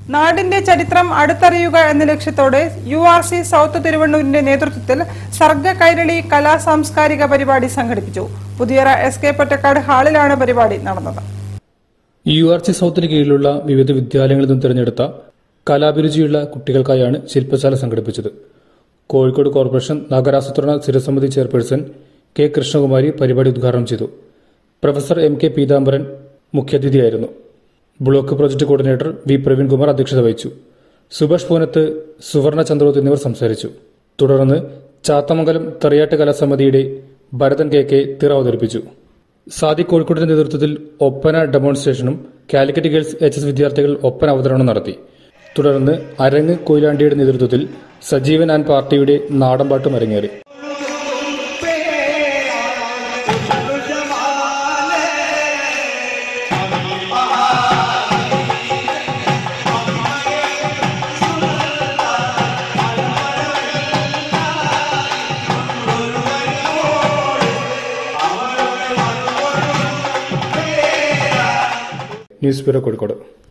നാടിന്റെ ചരിത്രം അടുത്തറിയുക എന്ന ലക്ഷ്യത്തോടെ യു ആർ സി സൗത്ത് തിരുവണ്ണൂരിന്റെ നേതൃത്വത്തിൽ സർഗ കൈരളി കലാ സാംസ്കാരിക പരിപാടി സംഘടിപ്പിച്ചു പുതിയറ എസ് കെ പൊറ്റക്കാട് ഹാളിലാണ് പരിപാടി നടന്നത് യു ആർ സി സൗത്തിന് കീഴിലുള്ള വിവിധ വിദ്യാലയങ്ങളിൽ നിന്നും തിരഞ്ഞെടുത്ത കലാഭിരുചിയുള്ള കുട്ടികൾക്കായാണ് ശില്പശാല സംഘടിപ്പിച്ചത് കോഴിക്കോട് കോർപ്പറേഷൻ നഗരാസൂത്രണ സ്ഥിരസമിതി ചെയർപേഴ്സൺ കെ കൃഷ്ണകുമാരി പരിപാടി ഉദ്ഘാടനം ചെയ്തു പ്രൊഫസർ എം കെ പീതാംബരൻ മുഖ്യാതിഥിയായിരുന്നു block project coordinator V Praveenkumar അധ്യക്ഷത വഹിച്ചു സുഭാഷ് പൂനത്ത് സുവർണ ചന്ദ്രോത്ത് എന്നിവർ സംസാരിച്ചു തുടർന്ന് ചാത്തമംഗലം തെറിയാട്ട് കലാസമിതിയുടെ ഭരതൻ കെ കെ തിറ അവതരിപ്പിച്ചു സാദി കോഴിക്കോടിന്റെ നേതൃത്വത്തിൽ ഒപ്പന ഡെമോൺസ്ട്രേഷനും കാലിക്കറ്റ് ഗേൾസ് എച്ച് എസ് വിദ്യാർത്ഥികൾ ഒപ്പന അവതരണം നടത്തി തുടർന്ന് അരങ്ങ് കൊയിലാണ്ടിയുടെ നേതൃത്വത്തിൽ സജീവൻ ആൻഡ് പാർട്ടിയുടെ നാടൻപാട്ടും അരങ്ങേറി ന്യൂസ് ബ്യൂറോ കോഴിക്കോട്